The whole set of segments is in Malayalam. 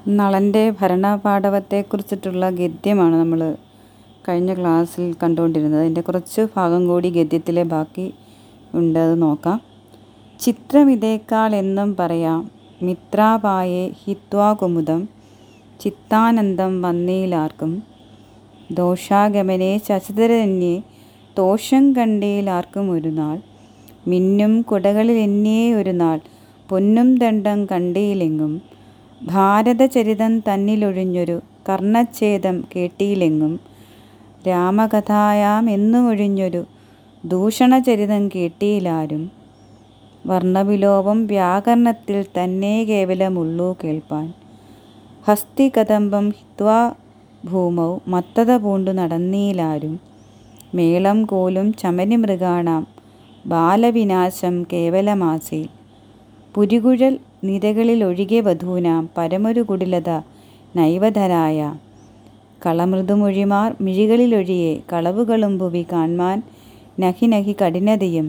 നളൻ്റെ ഭരണപാടവത്തെക്കുറിച്ചിട്ടുള്ള ഗദ്യമാണ് നമ്മൾ കഴിഞ്ഞ ക്ലാസ്സിൽ കണ്ടുകൊണ്ടിരുന്നത് അതിൻ്റെ കുറച്ച് ഭാഗം കൂടി ഗദ്യത്തിലെ ബാക്കി ഉണ്ട് അത് നോക്കാം ചിത്രമിതേക്കാൾ എന്നും പറയാം മിത്രാപായേ ഹിത്വാ കുമുദം ചിത്താനന്ദം വന്നീലാർക്കും ദോഷാഗമനെ ശശിധരന്യേ ദോഷം കണ്ടീലാർക്കും ഒരു നാൾ മിന്നും കുടകളിലെന്നേ ഒരു നാൾ പൊന്നും ദണ്ഡം കണ്ടീലെങ്ങും ഭാരതചരിതം തന്നിലൊഴിഞ്ഞൊരു കർണച്ഛേദം കേട്ടീലെങ്ങും രാമകഥായാം എന്നുമൊഴിഞ്ഞൊരു ദൂഷണചരിതം കേട്ടീലാരും വർണ്ണവിലോപം വ്യാകരണത്തിൽ തന്നെ കേവലമുള്ളൂ കേൾപ്പാൻ ഹസ്തികദംബം ഹിത്വാ ഭൂമൗ മത്തത പൂണ്ടു നടന്നീലാരും മേളം കോലും ചമനിമൃഗാണാം ബാലവിനാശം കേവലമാസീൽ പുരികുഴൽ നിരകളിലൊഴികെ വധൂനാം പരമൊരു കുടിലത നൈവധരായ കളമൃദുമൊഴിമാർ മിഴികളിലൊഴിയെ കളവുകളും ഭുവി കാൺമാൻ നഹി നഹി കഠിനതയും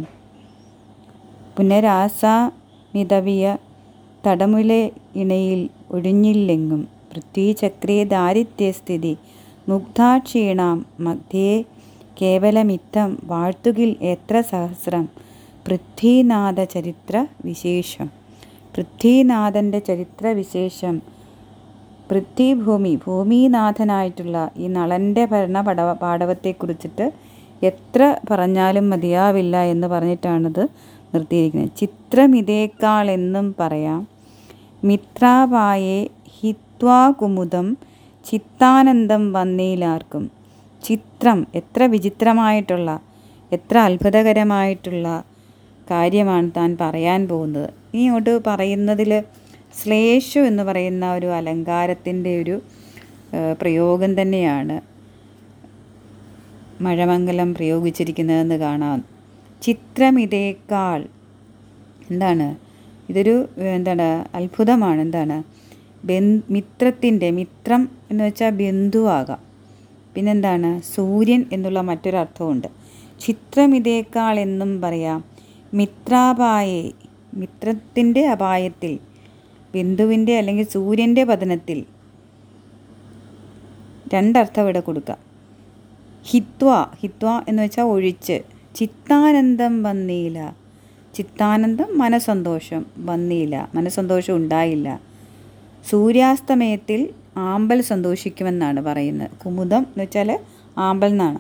പുനരാസാമിതവിയ തടമുലെ ഇണയിൽ ഒഴിഞ്ഞില്ലെങ്ങും പൃഥ്വീചക്രേ ദാരിദ്ര്യസ്ഥിതി മുഗ്ധാക്ഷീണാം മധ്യേ കേവലമിത്തം വാഴ്ത്തുകിൽ എത്ര സഹസ്രം പൃഥ്വീനാഥ ചരിത്ര വിശേഷം പൃഥ്വീനാഥൻ്റെ ചരിത്ര വിശേഷം പൃഥ്വിഭൂമി ഭൂമിനാഥനായിട്ടുള്ള ഈ നളൻ്റെ ഭരണ പടവ പാടവത്തെക്കുറിച്ചിട്ട് എത്ര പറഞ്ഞാലും മതിയാവില്ല എന്ന് പറഞ്ഞിട്ടാണിത് നിർത്തിയിരിക്കുന്നത് ചിത്രമിതേക്കാൾ എന്നും പറയാം മിത്രാപായേ ഹിത്വാ കുമുദം ചിത്താനന്ദം വന്നീലാർക്കും ചിത്രം എത്ര വിചിത്രമായിട്ടുള്ള എത്ര അത്ഭുതകരമായിട്ടുള്ള കാര്യമാണ് താൻ പറയാൻ പോകുന്നത് ഇങ്ങോട്ട് പറയുന്നതിൽ ശ്ലേഷു എന്ന് പറയുന്ന ഒരു അലങ്കാരത്തിൻ്റെ ഒരു പ്രയോഗം തന്നെയാണ് മഴമംഗലം പ്രയോഗിച്ചിരിക്കുന്നതെന്ന് കാണാം ചിത്രമിതേക്കാൾ എന്താണ് ഇതൊരു എന്താണ് അത്ഭുതമാണ് എന്താണ് ബൻ മിത്രത്തിൻ്റെ മിത്രം എന്ന് വെച്ചാൽ ബന്ധുവാകാം പിന്നെന്താണ് സൂര്യൻ എന്നുള്ള മറ്റൊരർത്ഥമുണ്ട് ചിത്രമിതേക്കാൾ എന്നും പറയാം മിത്രാപായേ മിത്രത്തിൻ്റെ അപായത്തിൽ ബിന്ദുവിൻ്റെ അല്ലെങ്കിൽ സൂര്യൻ്റെ പതനത്തിൽ രണ്ടർത്ഥം ഇവിടെ കൊടുക്കാം ഹിത്വ ഹിത്വ എന്ന് വെച്ചാൽ ഒഴിച്ച് ചിത്താനന്ദം വന്നീല ചിത്താനന്ദം മനസന്തോഷം വന്നീല മനസന്തോഷം ഉണ്ടായില്ല സൂര്യാസ്തമയത്തിൽ ആമ്പൽ സന്തോഷിക്കുമെന്നാണ് പറയുന്നത് കുമുദം എന്ന് വെച്ചാൽ ആമ്പൽ എന്നാണ്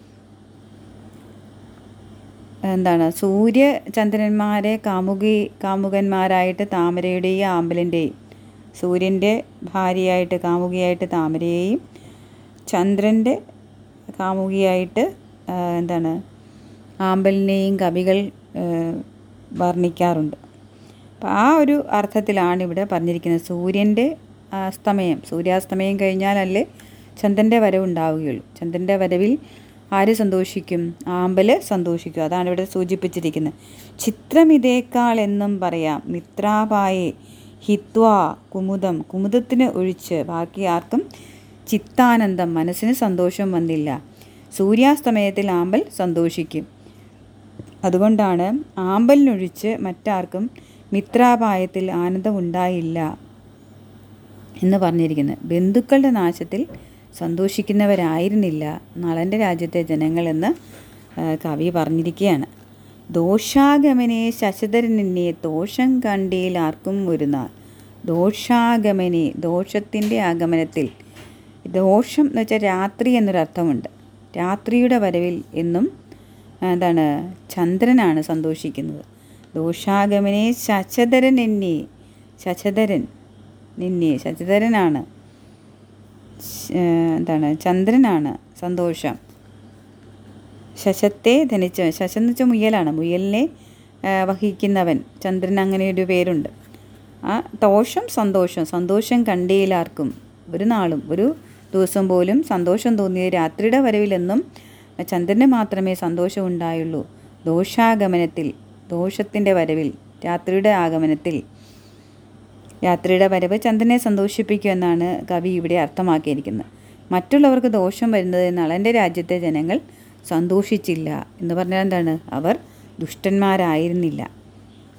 എന്താണ് സൂര്യ ചന്ദ്രന്മാരെ കാമുകി കാമുകന്മാരായിട്ട് താമരയുടെയും ആമ്പലിൻ്റെയും സൂര്യൻ്റെ ഭാര്യയായിട്ട് കാമുകിയായിട്ട് താമരയെയും ചന്ദ്രൻ്റെ കാമുകിയായിട്ട് എന്താണ് ആമ്പലിനെയും കവികൾ വർണ്ണിക്കാറുണ്ട് അപ്പോൾ ആ ഒരു അർത്ഥത്തിലാണ് ഇവിടെ പറഞ്ഞിരിക്കുന്നത് സൂര്യൻ്റെ അസ്തമയം സൂര്യാസ്തമയം കഴിഞ്ഞാലല്ലേ ചന്ദ്രൻ്റെ വരവ് ഉണ്ടാവുകയുള്ളൂ ചന്ദ്രൻ്റെ വരവിൽ ആര് സന്തോഷിക്കും ആമ്പല് സന്തോഷിക്കും അതാണ് ഇവിടെ സൂചിപ്പിച്ചിരിക്കുന്നത് ചിത്രമിതേക്കാൾ എന്നും പറയാം മിത്രാപായെ ഹിത്വാ കുമുദം കുമുദത്തിന് ഒഴിച്ച് ബാക്കി ആർക്കും ചിത്താനന്ദം മനസ്സിന് സന്തോഷം വന്നില്ല സൂര്യാസ്തമയത്തിൽ ആമ്പൽ സന്തോഷിക്കും അതുകൊണ്ടാണ് ആമ്പലിനൊഴിച്ച് മറ്റാർക്കും മിത്രാപായത്തിൽ ആനന്ദം ഉണ്ടായില്ല എന്ന് പറഞ്ഞിരിക്കുന്നത് ബന്ധുക്കളുടെ നാശത്തിൽ സന്തോഷിക്കുന്നവരായിരുന്നില്ല നളൻ്റെ രാജ്യത്തെ ജനങ്ങളെന്ന് കവി പറഞ്ഞിരിക്കുകയാണ് ദോഷാഗമനെ ശശിധരനെ ദോഷം കണ്ടീൽ ആർക്കും ഒരു നാൾ ദോഷാഗമനെ ദോഷത്തിൻ്റെ ആഗമനത്തിൽ ദോഷം എന്ന് വെച്ചാൽ രാത്രി എന്നൊരർത്ഥമുണ്ട് രാത്രിയുടെ വരവിൽ എന്നും എന്താണ് ചന്ദ്രനാണ് സന്തോഷിക്കുന്നത് ദോഷാഗമനെ ശശധരൻ എന്നെ ശശധരൻ നിന്നെ ശശിധരനാണ് എന്താണ് ചന്ദ്രനാണ് സന്തോഷം ശശത്തെ ധനിച്ച ശശം എന്ന് വെച്ചാൽ മുയലാണ് മുയലിനെ വഹിക്കുന്നവൻ ചന്ദ്രൻ അങ്ങനെ ഒരു പേരുണ്ട് ആ ദോഷം സന്തോഷം സന്തോഷം കണ്ടീലാർക്കും ഒരു നാളും ഒരു ദിവസം പോലും സന്തോഷം തോന്നിയ രാത്രിയുടെ വരവിലെന്നും ചന്ദ്രന് മാത്രമേ സന്തോഷം ഉണ്ടായുള്ളൂ ദോഷാഗമനത്തിൽ ദോഷത്തിൻ്റെ വരവിൽ രാത്രിയുടെ ആഗമനത്തിൽ രാത്രിയുടെ വരവ് ചന്ദ്രനെ സന്തോഷിപ്പിക്കുമെന്നാണ് കവി ഇവിടെ അർത്ഥമാക്കിയിരിക്കുന്നത് മറ്റുള്ളവർക്ക് ദോഷം വരുന്നത് നളൻ്റെ രാജ്യത്തെ ജനങ്ങൾ സന്തോഷിച്ചില്ല എന്ന് പറഞ്ഞാൽ എന്താണ് അവർ ദുഷ്ടന്മാരായിരുന്നില്ല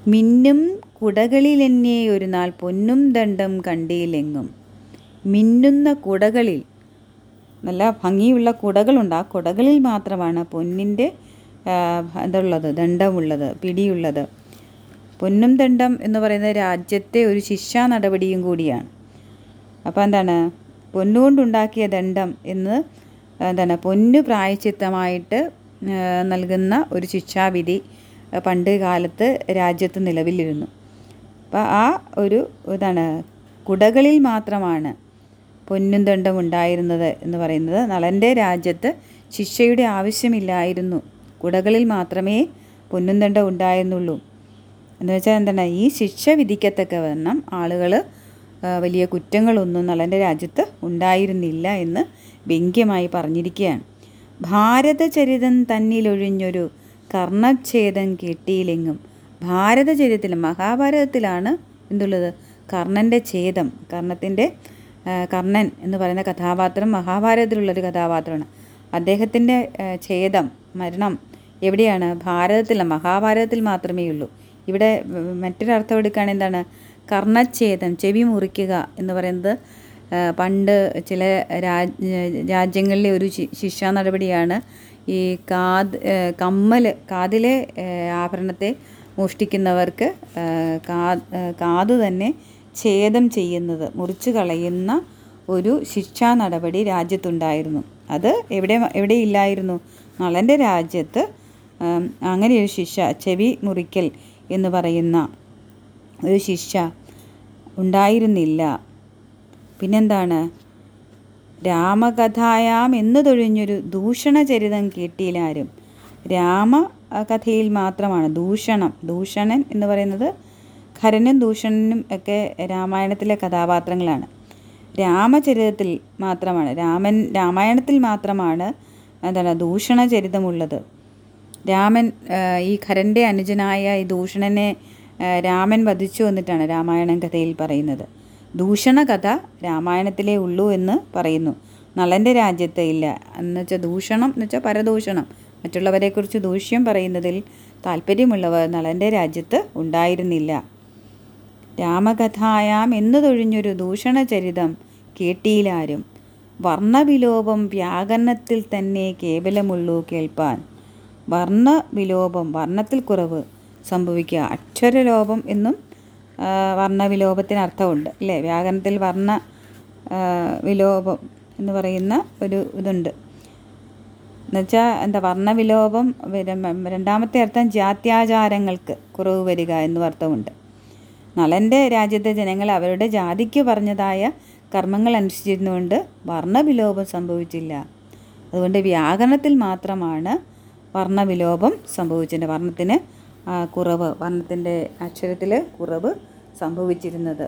മിന്നും കുടകളിലെന്നെ ഒരു നാൾ പൊന്നും ദണ്ഡം കണ്ടിയിലെങ്ങും മിന്നുന്ന കുടകളിൽ നല്ല ഭംഗിയുള്ള കുടകളുണ്ട് ആ കുടകളിൽ മാത്രമാണ് പൊന്നിൻ്റെ ഇതുള്ളത് ദണ്ഡമുള്ളത് പിടിയുള്ളത് പൊന്നും ദണ്ഡം എന്ന് പറയുന്നത് രാജ്യത്തെ ഒരു ശിക്ഷാ നടപടിയും കൂടിയാണ് അപ്പോൾ എന്താണ് പൊന്നുകൊണ്ടുണ്ടാക്കിയ ദണ്ഡം എന്ന് എന്താണ് പൊന്നു പ്രായച്ചിത്തമായിട്ട് ആ, നൽകുന്ന ഒരു ശിക്ഷാവിധി ആ, പണ്ട് കാലത്ത് രാജ്യത്ത് നിലവിലിരുന്നു അപ്പോൾ ആ ഒരു ഇതാണ് കുടകളിൽ മാത്രമാണ് പൊന്നും ദണ്ഡം ഉണ്ടായിരുന്നത് എന്ന് പറയുന്നത് നളൻ്റെ രാജ്യത്ത് ശിക്ഷയുടെ ആവശ്യമില്ലായിരുന്നു കുടകളിൽ മാത്രമേ പൊന്നും ദണ്ഡം ഉണ്ടായിരുന്നുള്ളൂ എന്ന് വെച്ചാൽ എന്താണ് ഈ ശിക്ഷ വിധിക്കത്തക്കവണ്ണം ആളുകൾ വലിയ കുറ്റങ്ങളൊന്നും നളൻ്റെ രാജ്യത്ത് ഉണ്ടായിരുന്നില്ല എന്ന് വ്യംഗ്യമായി പറഞ്ഞിരിക്കുകയാണ് ഭാരതചരിതം തന്നിലൊഴിഞ്ഞൊരു കർണച്ഛേദം കിട്ടിയില്ലെങ്കും ഭാരതചരിതത്തിൽ മഹാഭാരതത്തിലാണ് എന്തുള്ളത് കർണൻ്റെ ഛേദം കർണത്തിൻ്റെ ആ, കർണൻ എന്ന് പറയുന്ന കഥാപാത്രം മഹാഭാരതത്തിലുള്ളൊരു കഥാപാത്രമാണ് അദ്ദേഹത്തിൻ്റെ ആ, ഛേദം മരണം എവിടെയാണ് ഭാരതത്തിൽ മഹാഭാരതത്തിൽ മാത്രമേ ഉള്ളൂ ഇവിടെ ഉം, മറ്റൊരർത്ഥം എടുക്കുകയാണെങ്കിൽ എന്താണ് കർണച്ഛേദം ചെവി മുറിക്കുക എന്ന് പറയുന്നത് ആ, പണ്ട് ചില രാജ് രാജ്യങ്ങളിലെ ഒരു ശി- ശിക്ഷാ നടപടിയാണ് ഈ കാത് ആ, കമ്മൽ കാതിലെ ആ, ആഭരണത്തെ മോഷ്ടിക്കുന്നവർക്ക് ആ, കാ ആ, കാത് തന്നെ ഛേദം ചെയ്യുന്നത് മുറിച്ച് കളയുന്ന ഒരു ശിക്ഷാ നടപടി രാജ്യത്തുണ്ടായിരുന്നു അത് എവിടെ എവിടെ ഇല്ലായിരുന്നു നളൻ്റെ രാജ്യത്ത് ആം, അങ്ങനെയൊരു ശിക്ഷ ചെവി മുറിക്കൽ എന്ന് പറയുന്ന ഒരു ശിക്ഷ ഉണ്ടായിരുന്നില്ല പിന്നെന്താണ് രാമകഥായാം എന്ന് തൊഴിഞ്ഞൊരു ദൂഷണചരിതം കേട്ടിയിലാരും രാമ ആ, കഥയിൽ മാത്രമാണ് ദൂഷണം ദൂഷണൻ എന്ന് പറയുന്നത് ഖരനും ദൂഷണനും ഒക്കെ രാമായണത്തിലെ കഥാപാത്രങ്ങളാണ് രാമചരിതത്തിൽ മാത്രമാണ് രാമൻ രാമായണത്തിൽ മാത്രമാണ് എന്താണ് ദൂഷണചരിതമുള്ളത് രാമൻ ആ, ഈ ഖരൻ്റെ അനുജനായ ഈ ദൂഷണനെ ആ, രാമൻ വധിച്ചു എന്നിട്ടാണ് രാമായണം കഥയിൽ പറയുന്നത് ദൂഷണ കഥ രാമായണത്തിലേ ഉള്ളൂ എന്ന് പറയുന്നു നളൻ്റെ രാജ്യത്ത് ഇല്ല എന്ന് വെച്ചാൽ ദൂഷണം എന്ന് വെച്ചാൽ പരദൂഷണം മറ്റുള്ളവരെക്കുറിച്ച് ദൂഷ്യം പറയുന്നതിൽ താല്പര്യമുള്ളവർ നളൻ്റെ രാജ്യത്ത് ഉണ്ടായിരുന്നില്ല രാമകഥായാം എന്നു തൊഴിഞ്ഞൊരു ദൂഷണചരിതം കേട്ടിയിലാരും വർണ്ണവിലോപം വ്യാകരണത്തിൽ തന്നെ കേവലമുള്ളൂ കേൾപ്പാൻ വർണ്ണവിലോപം വർണ്ണത്തിൽ കുറവ് സംഭവിക്കുക അക്ഷരലോപം എന്നും ആ, വർണ്ണവിലോപത്തിന് അർത്ഥമുണ്ട് അല്ലേ വ്യാകരണത്തിൽ വർണ്ണ ആ, വിലോപം എന്ന് പറയുന്ന ഒരു ഇതുണ്ട് എന്നുവെച്ചാൽ എന്താ വർണ്ണവിലോപം വര- രണ്ടാമത്തെ അർത്ഥം ജാത്യാചാരങ്ങൾക്ക് കുറവ് വരിക എന്നും അർത്ഥമുണ്ട് നളൻ്റെ രാജ്യത്തെ ജനങ്ങൾ അവരുടെ ജാതിക്ക് പറഞ്ഞതായ കർമ്മങ്ങൾ അനുഷ്ഠിച്ചിരുന്നുകൊണ്ട് വർണ്ണവിലോപം സംഭവിച്ചില്ല അതുകൊണ്ട് വ്യാകരണത്തിൽ മാത്രമാണ് വർണ്ണവിലോപം സംഭവിച്ചത് വർണ്ണത്തിന് ആ, കുറവ് വർണ്ണത്തിൻ്റെ അക്ഷരത്തിൽ കുറവ് സംഭവിച്ചിരുന്നത്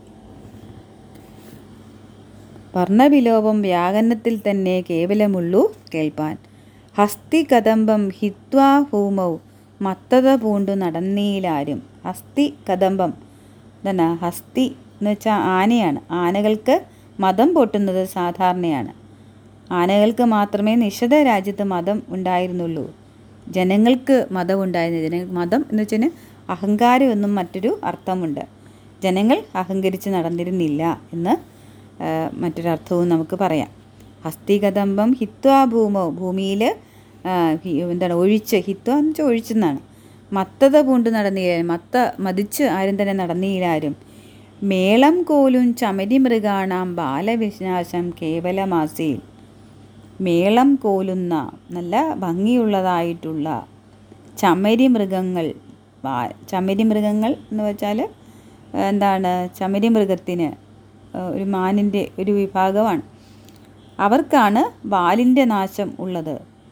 വർണ്ണവിലോപം വ്യാകരണത്തിൽ തന്നെ കേവലമുള്ളൂ കേൾപ്പാൻ ഹസ്തി കദംബം ഹിത്വാ ഭൂമൗ മത്തത പൂണ്ടു നടന്നീലാരും ഹസ്തി കദംബം എന്താണ് ഹസ്തി എന്ന് വെച്ചാൽ ആനയാണ് ആനകൾക്ക് മതം പൊട്ടുന്നത് സാധാരണയാണ് ആനകൾക്ക് മാത്രമേ നിഷധ രാജ്യത്ത് മതം ഉണ്ടായിരുന്നുള്ളൂ ജനങ്ങൾക്ക് മതം ഉണ്ടായിരുന്നു ജന മതം എന്ന് വെച്ചാൽ അഹങ്കാരം എന്നും മറ്റൊരു അർത്ഥമുണ്ട് ജനങ്ങൾ അഹങ്കരിച്ച് നടന്നിരുന്നില്ല എന്ന് ആ, മറ്റൊരർത്ഥവും നമുക്ക് പറയാം ഹസ്തികദംബം ഹിത്വാ ഭൂമോ ഭൂമിയിൽ എന്താണ് ഒഴിച്ച് ഹിത്വ എന്ന് വെച്ചാൽ ഒഴിച്ചെന്നാണ് മത്തത പൂണ്ട് നടന്നീല മത്ത മതിച്ച് ആരും തന്നെ നടന്നീലാരും മേളം കോലും ചമരി മൃഗാണാം ബാലവിനാശം കേവലമാസിയിൽ മേളം കോലുന്ന നല്ല ഭംഗിയുള്ളതായിട്ടുള്ള ചമരി മൃഗങ്ങൾ വാ- ചമരി മൃഗങ്ങൾ എന്ന് വെച്ചാൽ എന്താണ് ചമരി മൃഗത്തിന് ഏഹ്, ഒരു മാനിൻ്റെ ഒരു വിഭാഗമാണ് അവർക്കാണ് വാലിൻ്റെ നാശം ഉള്ളത്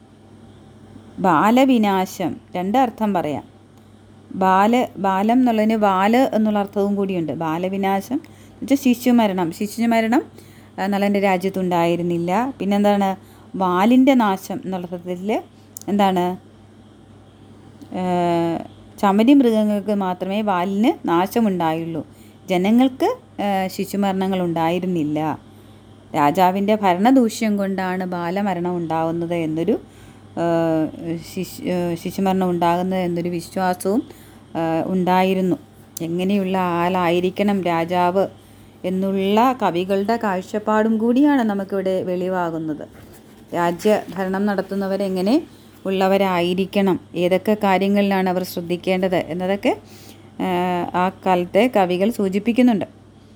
ബാലവിനാശം രണ്ട് അർത്ഥം പറയാം ബാല ബാലം എന്നുള്ളതിന് വാല് എന്നുള്ള അർത്ഥവും കൂടിയുണ്ട് ബാലവിനാശം എന്ന് വെച്ചാൽ ശിശുമരണം ശിശുമരണം ആ, നളൻ്റെ രാജ്യത്തുണ്ടായിരുന്നില്ല പിന്നെന്താണ് വാലിൻ്റെ നാശം എന്നുള്ള അർത്ഥത്തിൽ എന്താണ് ഏഹ്, ചമരി മൃഗങ്ങൾക്ക് മാത്രമേ വാലിന് നാശമുണ്ടായുള്ളൂ ജനങ്ങൾക്ക് ഏഹ്, ശിശുമരണങ്ങൾ ഉണ്ടായിരുന്നില്ല രാജാവിൻ്റെ ഭരണദൂഷ്യം കൊണ്ടാണ് ബാലമരണം ഉണ്ടാകുന്നത് എന്നൊരു ഏഹ്, ശിശു ഏഹ്, ശിശുമരണം ഉണ്ടാകുന്നത് എന്നൊരു വിശ്വാസവും ആ, ഉണ്ടായിരുന്നു എങ്ങനെയുള്ള ആളായിരിക്കണം രാജാവ് എന്നുള്ള കവികളുടെ കാഴ്ചപ്പാടും കൂടിയാണ് നമുക്കിവിടെ വെളിവാകുന്നത് രാജ്യഭരണം നടത്തുന്നവരെങ്ങനെ ഉള്ളവരായിരിക്കണം ഏതൊക്കെ കാര്യങ്ങളിലാണ് അവർ ശ്രദ്ധിക്കേണ്ടത് എന്നതൊക്കെ ആ, ആ കാലത്തെ കവികൾ സൂചിപ്പിക്കുന്നുണ്ട്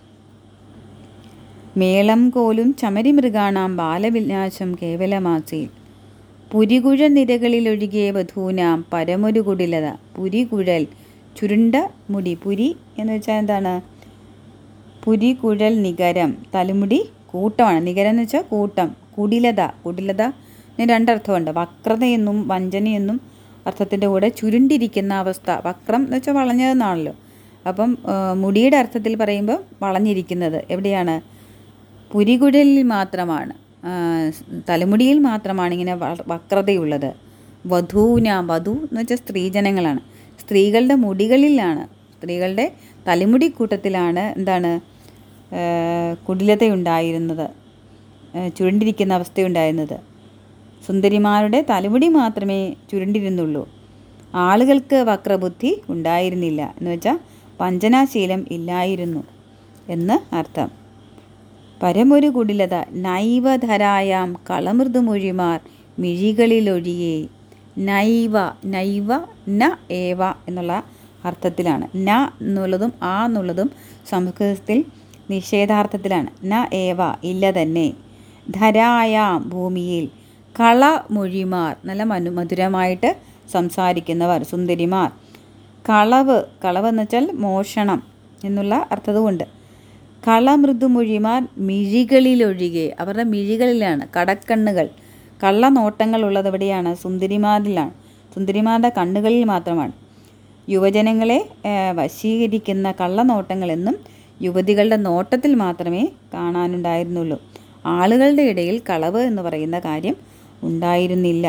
മേളം കോലും ചമരിമൃഗാണാം ബാലവിന്യാസം കേവലമാസയിൽ പുരികുഴ നിരകളിലൊഴുകിയ വധൂനാം പരമൊരു കുടിലത പുരികുഴൽ ചുരുണ്ട മുടി പുരി എന്ന് വെച്ചാൽ എന്താണ് പുരികുഴൽ നികരം തലമുടി കൂട്ടമാണ് നികരം എന്ന് വെച്ചാൽ കൂട്ടം കുടിലത കുടിലത ഇതിന് രണ്ടർത്ഥമുണ്ട് വക്രതയെന്നും വഞ്ചനയെന്നും അർത്ഥത്തിൻ്റെ കൂടെ ചുരുണ്ടിരിക്കുന്ന അവസ്ഥ വക്രം എന്ന് വെച്ചാൽ വളഞ്ഞതെന്നാണല്ലോ അപ്പം ആ, മുടിയുടെ അർത്ഥത്തിൽ പറയുമ്പോൾ വളഞ്ഞിരിക്കുന്നത് എവിടെയാണ് പുരികുഴലിൽ മാത്രമാണ് ആ, തലമുടിയിൽ മാത്രമാണ് ഇങ്ങനെ വ- വക്രതയുള്ളത് വധൂന വധു എന്ന് വെച്ചാൽ സ്ത്രീജനങ്ങളാണ് സ്ത്രീകളുടെ മുടികളിലാണ് സ്ത്രീകളുടെ തലമുടി കൂട്ടത്തിലാണ് എന്താണ് ആ, കുടിലതയുണ്ടായിരുന്നത് ആ, ചുരുണ്ടിരിക്കുന്ന അവസ്ഥയുണ്ടായിരുന്നത് സുന്ദരിമാരുടെ തലമുടി മാത്രമേ ചുരുണ്ടിരുന്നുള്ളൂ ആളുകൾക്ക് വക്രബുദ്ധി ഉണ്ടായിരുന്നില്ല എന്ന് വെച്ചാൽ വഞ്ചനാശീലം ഇല്ലായിരുന്നു എന്ന് അർത്ഥം പരമൊരു കുടിലത നൈവധരായാം കളമൃദുമൊഴിമാർ മിഴികളിലൊഴിയേ നൈവ നൈവ ന ഏവ എന്നുള്ള അർത്ഥത്തിലാണ് ന എന്നുള്ളതും ആ എന്നുള്ളതും സംസ്കൃതത്തിൽ നിഷേധാർത്ഥത്തിലാണ് ന ഏവ ഇല്ല തന്നെ ധരായാം ഭൂമിയിൽ കളമൊഴിമാർ നല്ല മനു മധുരമായിട്ട് സംസാരിക്കുന്നവർ സുന്ദരിമാർ കളവ് കളവ് എന്ന് വെച്ചാൽ മോഷണം എന്നുള്ള അർത്ഥവുമുണ്ട് കളമൃദുമൊഴിമാർ മിഴികളിലൊഴികെ അവരുടെ മിഴികളിലാണ് കടക്കണ്ണുകൾ കള്ളനോട്ടങ്ങൾ ഉള്ളത് എവിടെയാണ് സുന്ദരിമാരിലാണ് സുന്ദരിമാരുടെ കണ്ണുകളിൽ മാത്രമാണ് യുവജനങ്ങളെ ആ, വശീകരിക്കുന്ന കള്ളനോട്ടങ്ങളെന്നും യുവതികളുടെ നോട്ടത്തിൽ മാത്രമേ കാണാനുണ്ടായിരുന്നുള്ളൂ ആളുകളുടെ ഇടയിൽ കളവ് എന്ന് പറയുന്ന കാര്യം ഉണ്ടായിരുന്നില്ല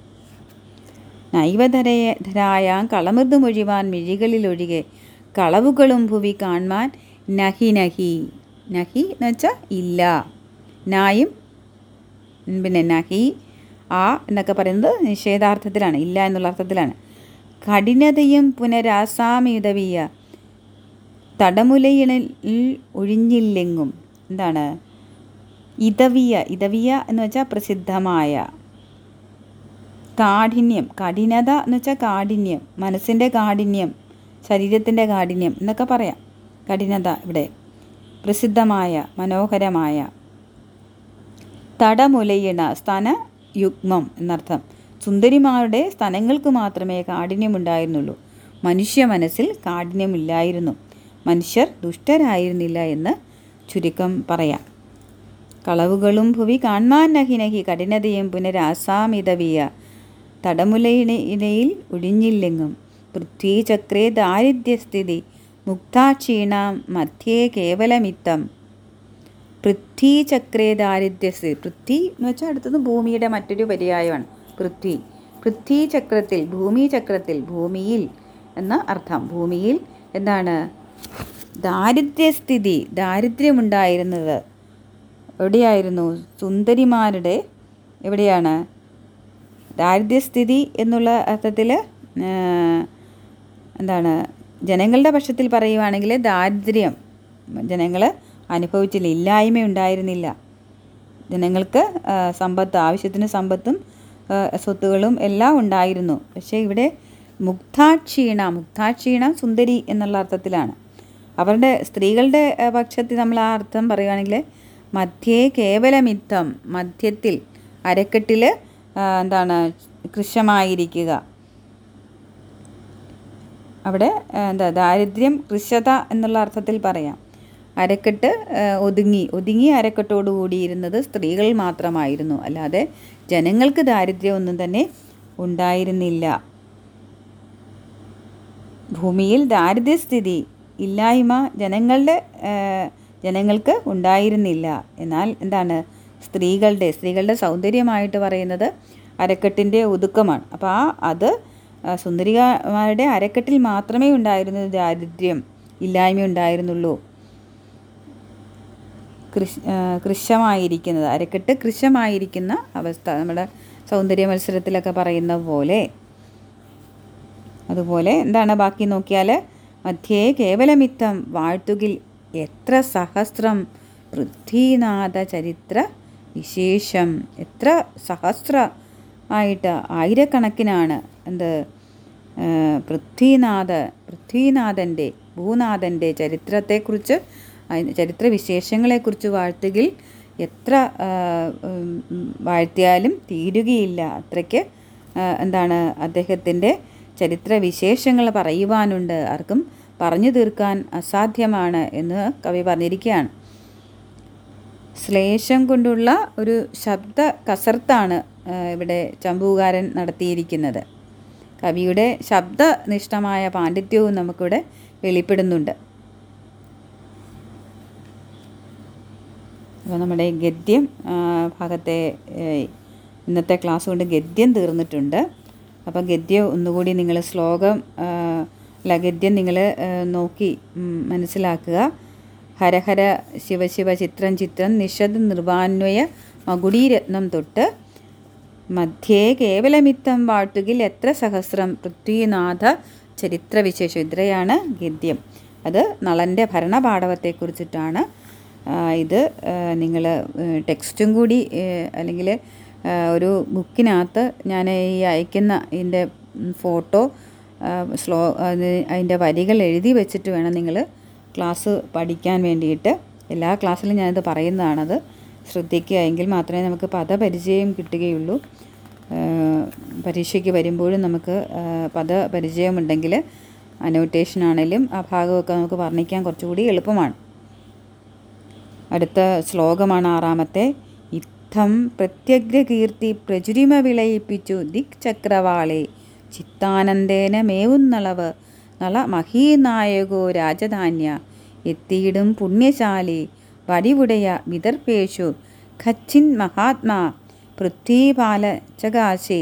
നൈവധരയ കളമൃദുമൊഴിവാൻ മിഴികളിലൊഴികെ കളവുകളും ഭുവി കാൺമാൻ നഹി നഹി നഹി എന്ന് വെച്ചാൽ ഇല്ല നായും ഉം, പിന്നെ നഹി ആ എന്നൊക്കെ പറയുന്നത് നിഷേധാർത്ഥത്തിലാണ് ഇല്ല എന്നുള്ള അർത്ഥത്തിലാണ് കഠിനതയും പുനരാസാമിതവീയ തടമുലയിണിൽ ഒഴിഞ്ഞില്ലെങ്കും എന്താണ് ഇതവിയ ഇതവിയ എന്ന് വെച്ചാൽ പ്രസിദ്ധമായ കാഠിന്യം കഠിനത എന്ന് വെച്ചാൽ കാഠിന്യം മനസ്സിൻ്റെ കാഠിന്യം ശരീരത്തിൻ്റെ കാഠിന്യം എന്നൊക്കെ പറയാം കഠിനത ഇവിടെ പ്രസിദ്ധമായ മനോഹരമായ തടമുലയിണ സ്തന യുഗ്മം എന്നർത്ഥം സുന്ദരിമാരുടെ സ്തനങ്ങൾക്ക് മാത്രമേ കാഠിന്യമുണ്ടായിരുന്നുള്ളൂ മനുഷ്യ മനസ്സിൽ കാഠിന്യമില്ലായിരുന്നു മനുഷ്യർ ദുഷ്ടരായിരുന്നില്ല എന്ന് ചുരുക്കം പറയാം കളവുകളും ഭുവി കാൺമാൻ നഹി നഹി കഠിനതയും പുനരാസാമിതവിയ തടമുലയിണയിൽ ഒഴിഞ്ഞില്ലെങ്കും പൃഥ്വീചക്രേ ദാരിദ്ര്യസ്ഥിതി മുക്താക്ഷീണ മധ്യേ കേവലമിത്തം പൃഥ്വീചക്രേ ദാരിദ്ര്യസ്ഥിതി പൃഥ്വി എന്ന് വെച്ചാൽ അടുത്തത് ഭൂമിയുടെ മറ്റൊരു പര്യായമാണ് പൃഥ്വി പൃഥ്വീചക്രത്തിൽ ഭൂമിചക്രത്തിൽ ഭൂമിയിൽ എന്ന അർത്ഥം ഭൂമിയിൽ എന്താണ് ദാരിദ്ര്യസ്ഥിതി ദാരിദ്ര്യമുണ്ടായിരുന്നത് എവിടെയായിരുന്നു സുന്ദരിമാരുടെ എവിടെയാണ് ദാരിദ്ര്യസ്ഥിതി എന്നുള്ള അർത്ഥത്തിൽ എന്താണ് ജനങ്ങളുടെ പക്ഷത്തിൽ പറയുവാണെങ്കിൽ ദാരിദ്ര്യം ജനങ്ങൾ അനുഭവിച്ചില്ല ഇല്ലായ്മ ഉണ്ടായിരുന്നില്ല ജനങ്ങൾക്ക് ആ, സമ്പത്ത് ആവശ്യത്തിന് സമ്പത്തും ആ, സ്വത്തുകളും എല്ലാം ഉണ്ടായിരുന്നു പക്ഷേ ഇവിടെ മുഗ്ധാക്ഷീണ മുഗ്ധാക്ഷീണ സുന്ദരി എന്നുള്ള അർത്ഥത്തിലാണ് അവരുടെ സ്ത്രീകളുടെ ആ, പക്ഷത്തിൽ നമ്മൾ ആ അർത്ഥം പറയുകയാണെങ്കിൽ മധ്യേ കേവലമിത്തം മധ്യത്തിൽ അരക്കെട്ടിൽ എന്താണ് കൃശമായിരിക്കുക അവിടെ ആ, എന്താ ദാരിദ്ര്യം കൃശത എന്നുള്ള അർത്ഥത്തിൽ പറയാം അരക്കെട്ട് ആ, ഒതുങ്ങി ഒതുങ്ങി അരക്കെട്ടോട് കൂടിയിരുന്നത് സ്ത്രീകൾ മാത്രമായിരുന്നു അല്ലാതെ ജനങ്ങൾക്ക് ദാരിദ്ര്യമൊന്നും തന്നെ ഉണ്ടായിരുന്നില്ല ഭൂമിയിൽ ദാരിദ്ര്യസ്ഥിതി ഇല്ലായ്മ ജനങ്ങളുടെ ആ, ജനങ്ങൾക്ക് ഉണ്ടായിരുന്നില്ല എന്നാൽ എന്താണ് സ്ത്രീകളുടെ സ്ത്രീകളുടെ സൗന്ദര്യമായിട്ട് പറയുന്നത് അരക്കെട്ടിൻ്റെ ഒതുക്കമാണ് അപ്പോൾ ആ അത് ആ, സുന്ദരിമാരുടെ അരക്കെട്ടിൽ മാത്രമേ ഉണ്ടായിരുന്ന ദാരിദ്ര്യം ഇല്ലായ്മ ഉണ്ടായിരുന്നുള്ളൂ കൃഷ് ആ, കൃശമായിരിക്കുന്നത് അരക്കെട്ട് കൃശമായിരിക്കുന്ന അവസ്ഥ നമ്മുടെ സൗന്ദര്യ മത്സരത്തിലൊക്കെ പറയുന്ന പോലെ അതുപോലെ എന്താണ് ബാക്കി നോക്കിയാൽ മധ്യേ കേവലമിത്തം വാഴ്ത്തുകിൽ എത്ര സഹസ്രം പൃഥ്വീനാഥ ചരിത്ര വിശേഷം എത്ര സഹസ്ര ആയിട്ട് ആയിരക്കണക്കിനാണ് എന്ത് ആ, പൃഥ്വീനാഥ പൃഥ്വീനാഥൻ്റെ ഭൂനാഥൻ്റെ ചരിത്രത്തെക്കുറിച്ച് അതിന് ചരിത്ര വിശേഷങ്ങളെക്കുറിച്ച് വാഴ്ത്തുകിൽ എത്ര ആ, ഉം, ഉം, വാഴ്ത്തിയാലും തീരുകയില്ല അത്രയ്ക്ക് ആ, എന്താണ് അദ്ദേഹത്തിൻ്റെ ചരിത്ര വിശേഷങ്ങൾ പറയുവാനുണ്ട് ആർക്കും പറഞ്ഞു തീർക്കാൻ അസാധ്യമാണ് എന്ന് കവി പറഞ്ഞിരിക്കുകയാണ് ശ്ലേഷം കൊണ്ടുള്ള ഒരു ശബ്ദ കസർത്താണ് ആ, ഇവിടെ ചമ്പൂകാരൻ നടത്തിയിരിക്കുന്നത് കവിയുടെ ശബ്ദനിഷ്ഠമായ പാണ്ഡിത്യവും നമുക്കിവിടെ വെളിപ്പെടുന്നുണ്ട് അപ്പോൾ നമ്മുടെ ഗദ്യം ആ, ഭാഗത്തെ ഏ, ഇന്നത്തെ ക്ലാസ് കൊണ്ട് ഗദ്യം തീർന്നിട്ടുണ്ട് അപ്പം ഗദ്യം ഒന്നുകൂടി നിങ്ങൾ ശ്ലോകം ആ, അല്ല ഗദ്യം നിങ്ങൾ നോക്കി ഉം, മനസ്സിലാക്കുക ഹരഹര ശിവശിവ ചിത്രം ചിത്രം നിഷദ് നിർവാന്വയ മകുടീരത്നം തൊട്ട് മധ്യേ കേവലമിത്തം വാട്ടുകിൽ എത്ര സഹസ്രം പൃഥ്വിനാഥ ചരിത്രവിശേഷം ഇത്രയാണ് ഗദ്യം അത് നളൻ്റെ ഭരണപാടവത്തെക്കുറിച്ചിട്ടാണ് ആ, ഇത് നിങ്ങൾ ടെക്സ്റ്റും കൂടി അല്ലെങ്കിൽ ഒരു ബുക്കിനകത്ത് ഞാൻ ഈ അയക്കുന്ന ഇതിൻ്റെ ഫോട്ടോ സ്ലോ അത് അതിൻ്റെ വരികൾ എഴുതി വെച്ചിട്ട് വേണം നിങ്ങൾ ക്ലാസ് പഠിക്കാൻ വേണ്ടിയിട്ട് എല്ലാ ക്ലാസ്സിലും ഞാനിത് പറയുന്നതാണത് ശ്രദ്ധിക്കുക എങ്കിൽ മാത്രമേ നമുക്ക് പദപരിചയം കിട്ടുകയുള്ളൂ ആ, പരീക്ഷയ്ക്ക് വരുമ്പോഴും നമുക്ക് ആ, പദപരിചയമുണ്ടെങ്കിൽ അനോട്ടേഷൻ ആണെങ്കിലും ആ ഭാഗമൊക്കെ നമുക്ക് വർണ്ണിക്കാൻ കുറച്ചുകൂടി എളുപ്പമാണ് അടുത്ത ശ്ലോകമാണ് ആറാമത്തെ ഇത്തം പ്രത്യഗ്രകീർത്തി പ്രചുരിമ വിളയിപ്പിച്ചു ദിക് ചക്രവാളെ ചിത്താനന്ദേന മേവുന്നളവ് നള മഹീനായകോ രാജധാന്യ എത്തിയിടും പുണ്യശാലി വടിവുടയ വിദർഭേഷു ഖച്ചിൻ മഹാത്മാ പൃഥ്വീപാല ചകാശേ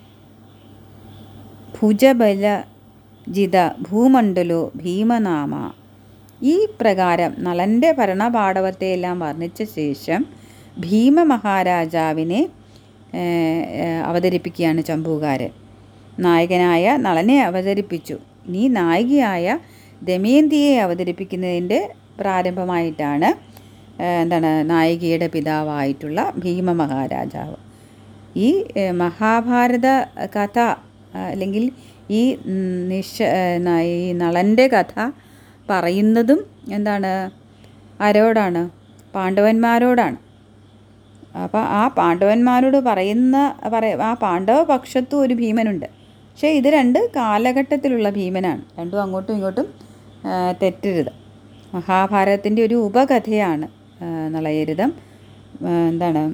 ഭുജബല ജിത ഭൂമണ്ഡലോ ഭീമനാമ ഈ പ്രകാരം നളൻ്റെ ഭരണപാടവത്തെയെല്ലാം വർണ്ണിച്ച ശേഷം ഭീമ മഹാരാജാവിനെ ഏഹ്, ഏഹ്, അവതരിപ്പിക്കുകയാണ് ചമ്പൂകാരൻ നായകനായ നളനെ അവതരിപ്പിച്ചു ഇനി നായികയായ ദമയന്തിയെ അവതരിപ്പിക്കുന്നതിൻ്റെ പ്രാരംഭമായിട്ടാണ് ഏഹ്, എന്താണ് നായികയുടെ പിതാവായിട്ടുള്ള ഭീമ മഹാരാജാവ് ഈ ഏഹ്, മഹാഭാരത കഥ ആ, അല്ലെങ്കിൽ ഈ ഉം, നിഷ ഏഹ്, ന- ഈ നളൻ്റെ കഥ പറയുന്നതും എന്താണ് ആരോടാണ് പാണ്ഡവന്മാരോടാണ് അപ്പോൾ ആ പാണ്ഡവന്മാരോട് പറയുന്ന പറയ ആ പാണ്ഡവ പക്ഷത്തും ഒരു ഭീമനുണ്ട് പക്ഷേ ഇത് രണ്ട് കാലഘട്ടത്തിലുള്ള ഭീമനാണ് രണ്ടും അങ്ങോട്ടും ഇങ്ങോട്ടും ആ, തെറ്റരുത് മഹാഭാരതത്തിൻ്റെ ഒരു ഉപകഥയാണ് ആ, നളയരുതം ആ, എന്താണ്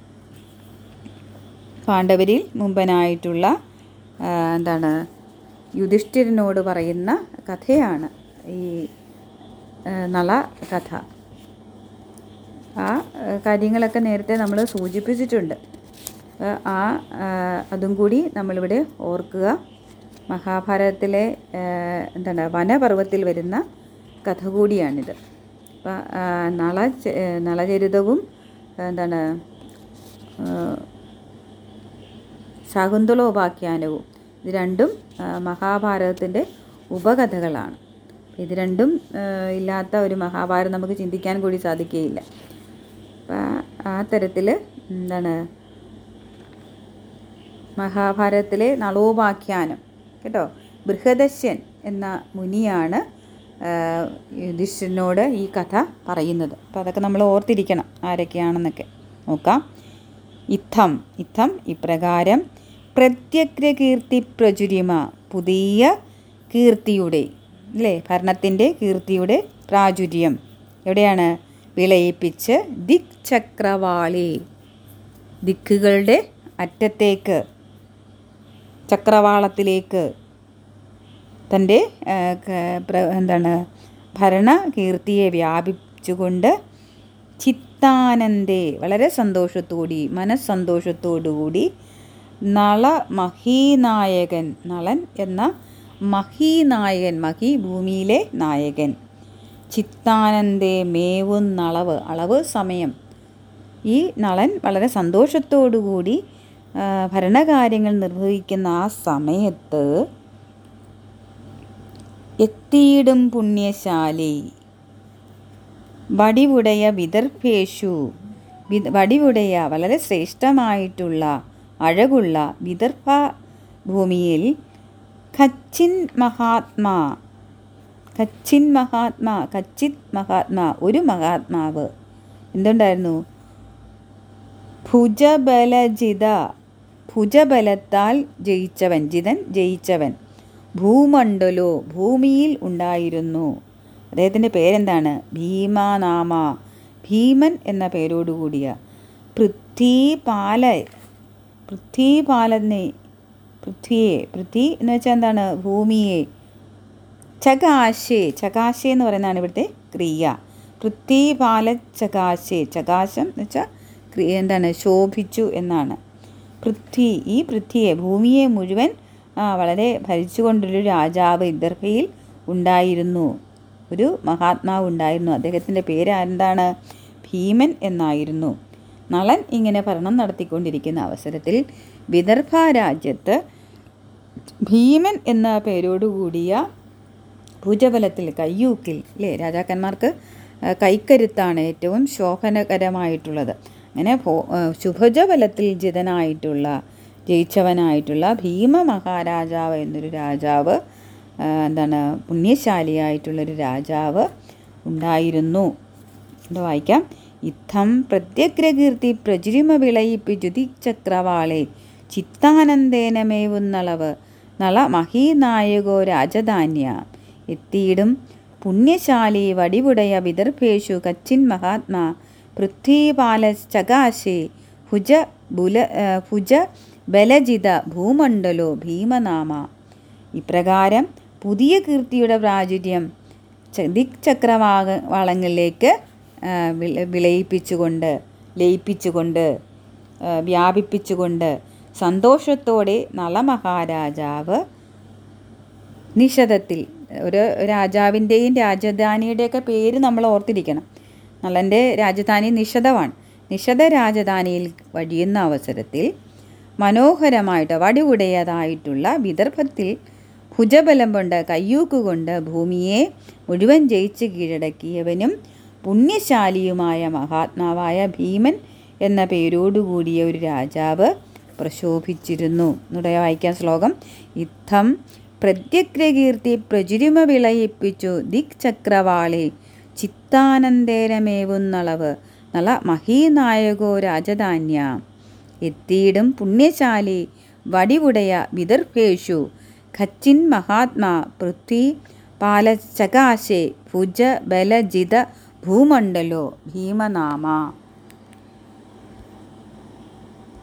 പാണ്ഡവരിൽ മുമ്പനായിട്ടുള്ള ആ, എന്താണ് യുധിഷ്ഠിരനോട് പറയുന്ന കഥയാണ് ഈ ആ, നള കഥ ആ ആ, കാര്യങ്ങളൊക്കെ നേരത്തെ നമ്മൾ സൂചിപ്പിച്ചിട്ടുണ്ട് ആ, ആ ആ, അതും കൂടി നമ്മളിവിടെ ഓർക്കുക മഹാഭാരതത്തിലെ ആ, എന്താണ് വനപർവ്വത്തിൽ വരുന്ന കഥ കൂടിയാണിത് അപ്പം നള ച- ഏ, നളചരിതവും എന്താണ് ആ, ശകുന്തളോപാഖ്യാനവും ഇത് രണ്ടും ആ, മഹാഭാരതത്തിൻ്റെ ഉപകഥകളാണ് ഇത് രണ്ടും ആ, ഇല്ലാത്ത ഒരു മഹാഭാരതം നമുക്ക് ചിന്തിക്കാൻ കൂടി സാധിക്കുകയില്ല അപ്പം ആ- ആ തരത്തിൽ എന്താണ് മഹാഭാരതത്തിലെ നളോപാഖ്യാനം കേട്ടോ ബൃഹദശ്യൻ എന്ന മുനിയാണ് ആ, യുധിഷ്ഠിരനോട് ഈ കഥ പറയുന്നത് അപ്പോൾ അതൊക്കെ നമ്മൾ ഓർത്തിരിക്കണം ആരൊക്കെയാണെന്നൊക്കെ നോക്കാം ഇത്തം ഇത്തം ഇപ്രകാരം പ്രത്യഗ്രകീർത്തി പ്രചുരിമ പുതിയ കീർത്തിയുടെ അല്ലേ ഭരണത്തിൻ്റെ കീർത്തിയുടെ പ്രാചുര്യം എവിടെയാണ് വിളയിപ്പിച്ച് ദിക് ചക്രവാളി ദിക്കുകളുടെ അറ്റത്തേക്ക് ചക്രവാളത്തിലേക്ക് തൻ്റെ ആ, ക- പ്ര- എന്താണ് ഭരണകീർത്തിയെ വ്യാപിച്ചുകൊണ്ട് ചിത്താനന്ദേ വളരെ സന്തോഷത്തോടി മനസ്സന്തോഷത്തോടുകൂടി നള മഹീനായകൻ നളൻ എന്ന മഹീനായകൻ മഹി ഭൂമിയിലെ നായകൻ ചിത്താനന്ദേ മേവും നളവ് അളവ് സമയം ഈ നളൻ വളരെ സന്തോഷത്തോടുകൂടി ആ, ഭരണകാര്യങ്ങൾ നിർവഹിക്കുന്ന ആ സമയത്ത് എത്തിയിടും പുണ്യശാലി വടിവുടയ വിദർഭേഷു വി- വടിവുടയ വളരെ ശ്രേഷ്ഠമായിട്ടുള്ള അഴകുള്ള വിദർഭ ഭൂമിയിൽ കച്ചിൻ മഹാത്മാ കച്ചിൻ മഹാത്മാ കച്ചിത് മഹാത്മാ ഒരു മഹാത്മാവ് എന്തുണ്ടായിരുന്നു ഭുജബലജിത ഭുജബലത്താൽ ജയിച്ചവൻ ജിതൻ ജയിച്ചവൻ ഭൂമണ്ഡലോ ഭൂമിയിൽ ഉണ്ടായിരുന്നു അദ്ദേഹത്തിൻ്റെ പേരെന്താണ് ഭീമാനാമ ഭീമൻ എന്ന പേരോടുകൂടിയ പൃഥ്വീപാല പൃഥ്വീപാലനെ പൃഥ്വിയെ പൃഥ്വി എന്ന് വെച്ചാൽ എന്താണ് ഭൂമിയെ ചകാശേ ചകാശേ എന്ന് പറയുന്നതാണ് ഇവിടുത്തെ ക്രിയ പൃഥ്വിപാല ചകാശേ ചകാശം എന്ന് വെച്ചാൽ ക്രി- എന്താണ് ശോഭിച്ചു എന്നാണ് പൃഥ്വി ഈ പൃഥ്വിയെ ഭൂമിയെ മുഴുവൻ ആ, വളരെ ഭരിച്ചുകൊണ്ടൊരു രാജാവ് ഇദർഭയിൽ ഉണ്ടായിരുന്നു ഒരു മഹാത്മാവ് ഉണ്ടായിരുന്നു അദ്ദേഹത്തിൻ്റെ പേര് എന്താണ് ഭീമൻ എന്നായിരുന്നു നളൻ ഇങ്ങനെ ഭരണം നടത്തിക്കൊണ്ടിരിക്കുന്ന അവസരത്തിൽ വിദർഭ രാജ്യത്ത് ഭീമൻ എന്ന പേരോടുകൂടിയ ഭുജബലത്തിൽ കയ്യൂക്കിൽ അല്ലേ രാജാക്കന്മാർക്ക് ആ, കൈക്കരുത്താണ് ഏറ്റവും ശോഭനകരമായിട്ടുള്ളത് അങ്ങനെ ഭോ- ആ, ശുഭജബലത്തിൽ ജിതനായിട്ടുള്ള ജയിച്ചവനായിട്ടുള്ള ഭീമ മഹാരാജാവ് എന്നൊരു രാജാവ് ആ, എന്താണ് പുണ്യശാലിയായിട്ടുള്ളൊരു രാജാവ് ഉണ്ടായിരുന്നു ഇത് വായിക്കാം ഇത്തം പ്രത്യഗ്രകീർത്തി പ്രചുരിമ വിളയിപ്പിച്ചുതി ചക്രവാളെ ചിത്താനന്ദേനമേവുന്നളവ് നള മഹീനായകോ രാജധാന്യ എത്തിയിടും പുണ്യശാലി വടിവുടയ വിദർഭേഷു കച്ചിൻ മഹാത്മാ പൃഥ്വീപാലശ്ചകാശേ ഭുജ ബുല ആ, ഭുജ ബലജിത ഭൂമണ്ഡലോ ഭീമനാമ ഇപ്രകാരം പുതിയ കീർത്തിയുടെ പ്രാചുര്യം ച- ദിക്ചക്രവാക വളങ്ങളിലേക്ക് ആ, വിള- വിളയിപ്പിച്ചുകൊണ്ട് ലയിപ്പിച്ചുകൊണ്ട് ആ, വ്യാപിപ്പിച്ചുകൊണ്ട് സന്തോഷത്തോടെ നളമഹാരാജാവ് നിഷധത്തിൽ ഒരു രാജാവിൻ്റെയും രാജധാനിയുടെയൊക്കെ പേര് നമ്മൾ ഓർത്തിരിക്കണം നളൻ്റെ രാജധാനി നിഷധമാണ് നിഷധ രാജധാനിയിൽ വഴിയുന്ന അവസരത്തിൽ മനോഹരമായിട്ട് വടിവുടയതായിട്ടുള്ള വിദർഭത്തിൽ ഭുജബലം കൊണ്ട് കയ്യൂക്കുകൊണ്ട് ഭൂമിയെ മുഴുവൻ ജയിച്ച് കീഴടക്കിയവനും പുണ്യശാലിയുമായ മഹാത്മാവായ ഭീമൻ എന്ന പേരോടുകൂടിയ ഒരു രാജാവ് പ്രശോഭിച്ചിരുന്നു ഇവിടെ വായിക്കാൻ ശ്ലോകം ഇത്തം പ്രത്യഗ്രകീർത്തി പ്രചുരിമ വിളയിപ്പിച്ചു ദിക് ചക്രവാളെ ചിത്താനന്ദേരമേവുന്നളവ് നള മഹീനായകോ രാജധാന്യ എത്തിയിടും പുണ്യശാലി വടിവുടയ വിദർഭേഷു ഖച്ചിൻ മഹാത്മാ പൃഥ്വി പാലചകാശേ ഭുജ ബലജിത ഭൂമണ്ഡലോ ഭീമനാമ